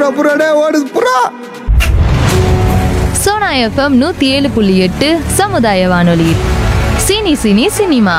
புறா புறா டே ஓடுது புறா சோனா எஃப்எம் நூத்தி ஏழு புள்ளி எட்டு சமுதாய வானொலி சினி சினி சினிமா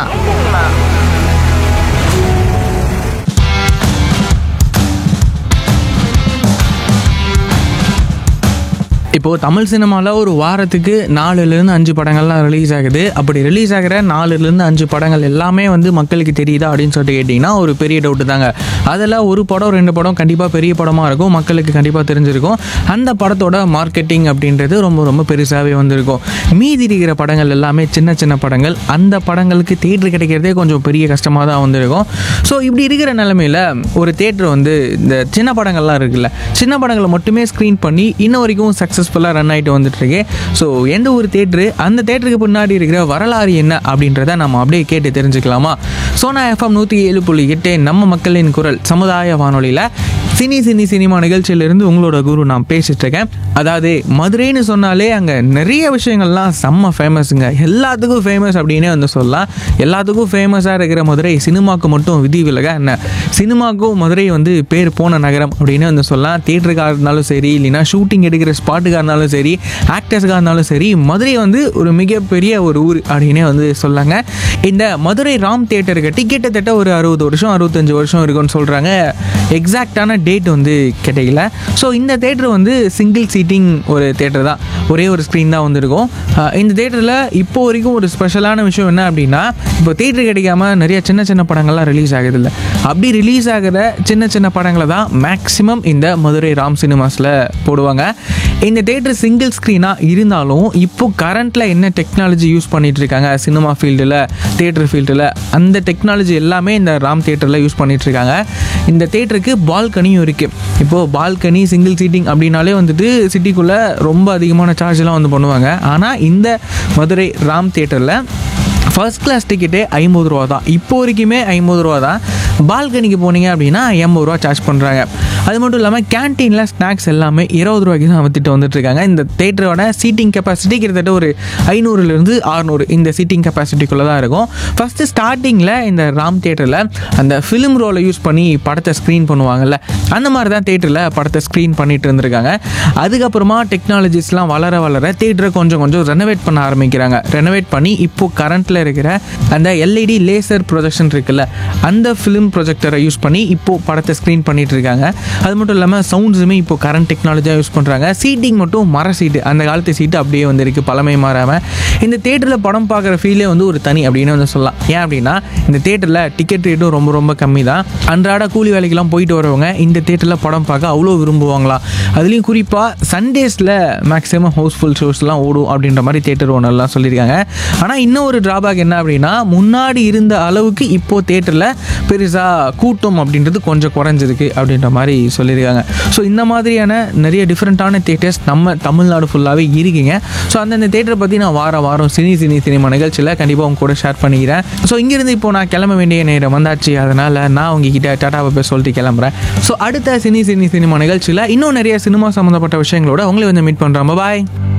இப்போது தமிழ் சினிமாவில் ஒரு வாரத்துக்கு நாலுலேருந்து அஞ்சு படங்கள்லாம் ரிலீஸ் ஆகுது அப்படி ரிலீஸ் ஆகிற நாலுலேருந்து அஞ்சு படங்கள் எல்லாமே வந்து மக்களுக்கு தெரியுதா அப்படின்னு சொல்லிட்டு கேட்டிங்கன்னா ஒரு பெரிய டவுட்டு தாங்க அதில் ஒரு படம் ரெண்டு படம் கண்டிப்பாக பெரிய படமாக இருக்கும் மக்களுக்கு கண்டிப்பாக தெரிஞ்சிருக்கும் அந்த படத்தோட மார்க்கெட்டிங் அப்படின்றது ரொம்ப ரொம்ப பெருசாகவே வந்திருக்கும் மீதி இருக்கிற படங்கள் எல்லாமே சின்ன சின்ன படங்கள் அந்த படங்களுக்கு தேட்டர் கிடைக்கிறதே கொஞ்சம் பெரிய கஷ்டமாக தான் வந்திருக்கும் ஸோ இப்படி இருக்கிற நிலமையில ஒரு தேட்டர் வந்து இந்த சின்ன படங்கள்லாம் இருக்குல்ல சின்ன படங்களை மட்டுமே ஸ்க்ரீன் பண்ணி இன்ன வரைக்கும் சக்ஸஸ்ஃபுல்லாக ரன் ஆகிட்டு வந்துட்டுருக்கு ஸோ எந்த ஒரு தேட்டரு அந்த தேட்டருக்கு பின்னாடி இருக்கிற வரலாறு என்ன அப்படின்றத நம்ம அப்படியே கேட்டு தெரிஞ்சுக்கலாமா சோனா எஃப்எம் நூற்றி ஏழு புள்ளி எட்டு நம்ம மக்களின் குரல் சமுதாய வானொலியில் சினி சினி சினிமா நிகழ்ச்சியிலிருந்து உங்களோட குரு நான் பேசிட்டு இருக்கேன் அதாவது மதுரைன்னு சொன்னாலே அங்கே நிறைய விஷயங்கள்லாம் செம்ம ஃபேமஸுங்க எல்லாத்துக்கும் ஃபேமஸ் அப்படின்னே வந்து சொல்லலாம் எல்லாத்துக்கும் ஃபேமஸாக இருக்கிற மதுரை சினிமாவுக்கு மட்டும் விதி விலக என்ன சினிமாவுக்கும் மதுரை வந்து பேர் போன நகரம் அப்படின்னு வந்து சொல்லலாம் தேட்டருக்காக இருந்தாலும் சரி இல்லைன்னா ஷூட்டிங் எடுக்கிற ஸ்பாட்டுக்காக இருந்தாலும் சரி ஆக்டர்ஸுக்காக இருந்தாலும் சரி மதுரை வந்து ஒரு மிகப்பெரிய ஒரு ஊர் அப்படின்னே வந்து சொல்லாங்க இந்த மதுரை ராம் தேட்டருக்கு கிட்டத்தட்ட ஒரு அறுபது வருஷம் அறுபத்தஞ்சு வருஷம் இருக்குன்னு சொல்கிறாங்க எக்ஸாக்டான டேட் வந்து கிடைக்கல ஸோ இந்த தேட்டர் வந்து சிங்கிள் சீட்டிங் ஒரு தேட்டர் தான் ஒரே ஒரு ஸ்க்ரீன் தான் வந்திருக்கும் அஹ் இந்த தேட்டரில் இப்போ வரைக்கும் ஒரு ஸ்பெஷலான விஷயம் என்ன அப்படின்னா இப்போ தேட்டர் கிடைக்காம நிறைய சின்ன சின்ன படங்கள்லாம் ரிலீஸ் ஆகுது இல்லை அப்படி ரிலீஸ் ஆகிற சின்ன சின்ன படங்களை தான் மேக்ஸிமம் இந்த மதுரை ராம் சினிமாஸில் போடுவாங்க இந்த தேட்டர் சிங்கிள் ஸ்க்ரீனாக இருந்தாலும் இப்போ கரண்ட்டில் என்ன டெக்னாலஜி யூஸ் பண்ணிட்டு இருக்காங்க சினிமா ஃபீல்டில் தேட்டர் ஃபீல்டில் அந்த டெக்னாலஜி எல்லாமே இந்த ராம் தேட்டரில் யூஸ் பண்ணிட்டு இருக்காங்க இந்த தேட்டருக்கு பால்கனியும் இருக்குது இப்போது பால்கனி சிங்கிள் சீட்டிங் அப்படின்னாலே வந்துட்டு சிட்டிக்குள்ளே ரொம்ப அதிகமான சார்ஜ்லாம் வந்து பண்ணுவாங்க ஆனால் இந்த மதுரை ராம் தேட்டரில் ஃபர்ஸ்ட் கிளாஸ் டிக்கெட்டே ஐம்பது ரூபா தான் இப்போ வரைக்குமே ஐம்பது ரூபா தான் பால்கனிக்கு போனீங்க அப்படின்னா எண்பது ரூபா சார்ஜ் பண்ணுறாங்க அது மட்டும் இல்லாமல் கேன்டீனில் ஸ்நாக்ஸ் எல்லாமே இருபது ரூபாய்க்கு தான் வித்துட்டு வந்துட்டு இருக்காங்க இந்த தேட்டரோட சீட்டிங் கெப்பாசிட்டி கிட்டத்தட்ட ஒரு ஐநூறுலேருந்து ஆறுநூறு இந்த சீட்டிங் கெப்பாசிட்டிக்குள்ளே தான் இருக்கும் ஃபஸ்ட்டு ஸ்டார்டிங்கில் இந்த ராம் தேட்டரில் அந்த ஃபிலிம் ரோலை யூஸ் பண்ணி படத்தை ஸ்க்ரீன் பண்ணுவாங்கல்ல அந்த மாதிரி தான் தேட்டரில் படத்தை ஸ்க்ரீன் பண்ணிட்டு இருந்திருக்காங்க அதுக்கப்புறமா டெக்னாலஜிஸ்லாம் வளர வளர தேட்டரை கொஞ்சம் கொஞ்சம் ரெனோவேட் பண்ண ஆரம்பிக்கிறாங்க ரெனோவேட் பண்ணி இப்போ கரண்ட்டில் இருக்கிற அந்த எல்இடி லேசர் ப்ரொஜெக்ஷன் இருக்குல்ல அந்த ஃபிலிம் ப்ரொஜெக்டரை யூஸ் பண்ணி இப்போ படத்தை ஸ்க்ரீன் பண்ணிட்டு இருக்காங்க அது மட்டும் இல்லாமல் சவுண்ட்ஸுமே இப்போ கரண்ட் டெக்னாலஜியாக யூஸ் பண்ணுறாங்க சீட்டிங் மட்டும் மர சீட்டு அந்த காலத்து சீட்டு அப்படியே வந்து இருக்குது பழமை மாறாமல் இந்த தேட்டரில் படம் பார்க்குற ஃபீலே வந்து ஒரு தனி அப்படின்னு வந்து சொல்லலாம் ஏன் அப்படின்னா இந்த தேட்டரில் டிக்கெட் ரேட்டும் ரொம்ப ரொம்ப கம்மி தான் அன்றாட கூலி வேலைக்கெல்லாம் போயிட்டு வரவங்க இந்த தேட்டரில் படம் பார்க்க அவ்வளோ விரும்புவாங்களாம் அதுலேயும் குறிப்பாக சண்டேஸில் மேக்ஸிமம் ஹவுஸ்ஃபுல் ஷோஸ்லாம் ஓடும் அப்படின்ற மாதிரி தேட்டர் ஓனர்லாம் சொல்லியிருக்காங்க ஆனால் இன்னும் ஒரு ட்ராபேக் என்ன அப்படின்னா முன்னாடி இருந்த அளவுக்கு இப்போது தேட்டரில் பெருசாக கூட்டம் அப்படின்றது கொஞ்சம் குறைஞ்சிருக்கு அப்படின்ற மாதிரி சொல்லியிருக்காங்க ஸோ இந்த மாதிரியான நிறைய டிஃப்ரெண்ட்டான தேட்டர்ஸ் நம்ம தமிழ்நாடு ஃபுல்லாகவே இருக்குங்க ஸோ அந்தந்த தேட்டரை பற்றி நான் வார வாரம் சினி சினி சினிமா நிகழ்ச்சியில் கண்டிப்பாக உங்க கூட ஷேர் பண்ணிக்கிறேன் ஸோ இங்கேருந்து இப்போ நான் கிளம்ப வேண்டிய நேரம் வந்தாச்சு அதனால் நான் உங்ககிட்ட டாட்டாவை போய் சொல்லிட்டு கிளம்புறேன் ஸோ அடுத்த சினி சினி சினிமா நிகழ்ச்சியில் இன்னும் நிறைய சினிமா சம்மந்தப்பட்ட விஷயங்களோட உங்களை வந்து மீட் பண்ணுறோம் பாய்